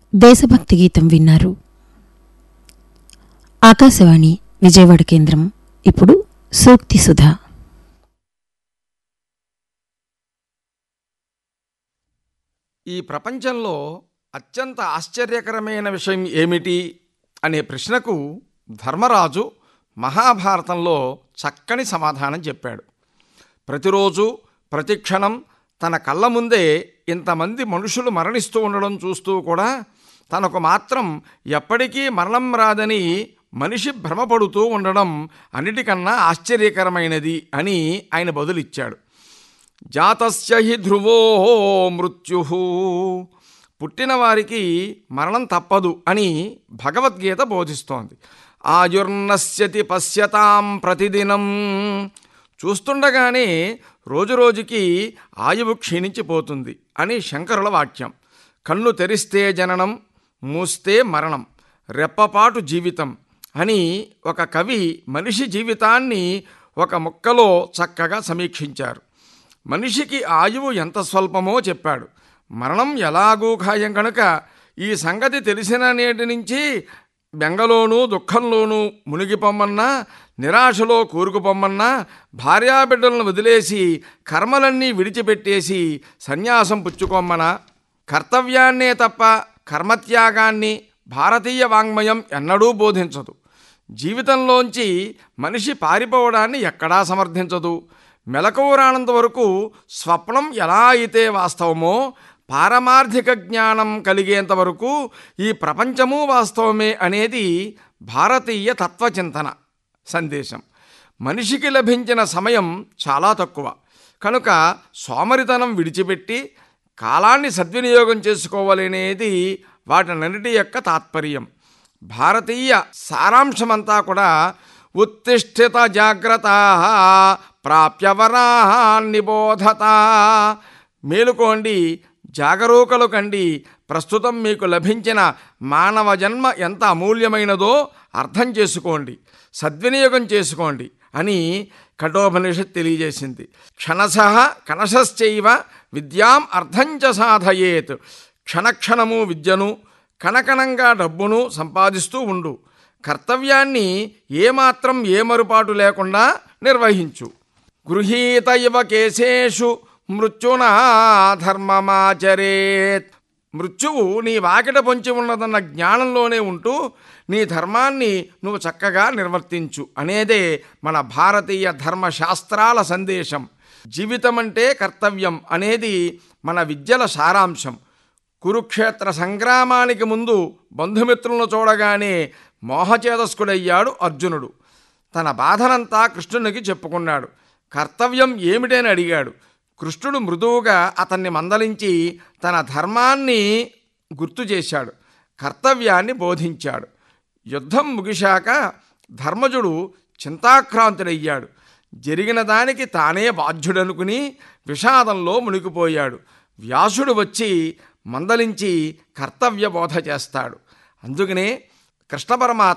దేశభక్తి గీతం విన్నారు ఆకాశవాణి విజయవాడ కేంద్రం ఇప్పుడు సూక్తి సుధా ఈ ప్రపంచంలో అత్యంత ఆశ్చర్యకరమైన విషయం ఏమిటి అనే ప్రశ్నకు ధర్మరాజు మహాభారతంలో చక్కని సమాధానం చెప్పాడు ప్రతిరోజు ప్రతిక్షణం తన కళ్ళ ముందే ఇంతమంది మనుషులు మరణిస్తూ ఉండడం చూస్తూ కూడా తనకు మాత్రం ఎప్పటికీ మరణం రాదని మనిషి భ్రమపడుతూ ఉండడం అన్నిటికన్నా ఆశ్చర్యకరమైనది అని ఆయన బదులిచ్చాడు జాతస్య హి ధ్రువో మృత్యు పుట్టిన వారికి మరణం తప్పదు అని భగవద్గీత బోధిస్తోంది ఆయుర్నశ్యతి పశ్యతాం ప్రతిదినం చూస్తుండగానే రోజురోజుకి ఆయువు క్షీణించిపోతుంది అని శంకరుల వాక్యం కన్ను తెరిస్తే జననం మూస్తే మరణం రెప్పపాటు జీవితం అని ఒక కవి మనిషి జీవితాన్ని ఒక ముక్కలో చక్కగా సమీక్షించారు మనిషికి ఆయువు ఎంత స్వల్పమో చెప్పాడు మరణం ఎలాగూ ఖాయం కనుక ఈ సంగతి తెలిసిన నేటి నుంచి బెంగలోనూ దుఃఖంలోనూ మునిగిపోమ్మన్నా నిరాశలో కూరుకుపోమ్మన్నా భార్యాబిడ్డలను వదిలేసి కర్మలన్నీ విడిచిపెట్టేసి సన్యాసం పుచ్చుకోమ్మనా కర్తవ్యాన్నే తప్ప కర్మత్యాగాన్ని భారతీయ వాంగ్మయం ఎన్నడూ బోధించదు జీవితంలోంచి మనిషి పారిపోవడాన్ని ఎక్కడా సమర్థించదు మెలకువరానంత వరకు స్వప్నం ఎలా అయితే వాస్తవమో పారమార్థిక జ్ఞానం కలిగేంత వరకు ఈ ప్రపంచము వాస్తవమే అనేది భారతీయ తత్వచింతన సందేశం మనిషికి లభించిన సమయం చాలా తక్కువ కనుక సోమరితనం విడిచిపెట్టి కాలాన్ని సద్వినియోగం చేసుకోవాలనేది వాటినన్నిటి యొక్క తాత్పర్యం భారతీయ సారాంశమంతా కూడా ఉత్తిష్ఠిత జాగ్రత్త ప్రాప్యవరాహాన్ నిబోధత మేలుకోండి జాగరూకలు కండి ప్రస్తుతం మీకు లభించిన మానవ జన్మ ఎంత అమూల్యమైనదో అర్థం చేసుకోండి సద్వినియోగం చేసుకోండి అని కఠోపనిషత్ తెలియజేసింది క్షణశ కణశశ్చైవ విద్యాం అర్థంచ సాధయేత్ క్షణక్షణము విద్యను కణకణంగా డబ్బును సంపాదిస్తూ ఉండు కర్తవ్యాన్ని ఏమాత్రం ఏమరుపాటు లేకుండా నిర్వహించు గృహీత ఇవ కేశేషు మృత్యునా ధర్మమాచరేత్ మృత్యువు నీ వాకిట పొంచి ఉన్నదన్న జ్ఞానంలోనే ఉంటూ నీ ధర్మాన్ని నువ్వు చక్కగా నిర్వర్తించు అనేదే మన భారతీయ ధర్మశాస్త్రాల సందేశం జీవితం అంటే కర్తవ్యం అనేది మన విద్యల సారాంశం కురుక్షేత్ర సంగ్రామానికి ముందు బంధుమిత్రులను చూడగానే మోహచేతస్కుడయ్యాడు అర్జునుడు తన బాధనంతా కృష్ణునికి చెప్పుకున్నాడు కర్తవ్యం ఏమిటని అడిగాడు కృష్ణుడు మృదువుగా అతన్ని మందలించి తన ధర్మాన్ని గుర్తు చేశాడు కర్తవ్యాన్ని బోధించాడు యుద్ధం ముగిశాక ధర్మజుడు చింతాక్రాంతుడయ్యాడు జరిగిన దానికి తానే బాధ్యుడనుకుని విషాదంలో మునిగిపోయాడు వ్యాసుడు వచ్చి మందలించి కర్తవ్య బోధ చేస్తాడు అందుకనే కృష్ణ పరమాత్మ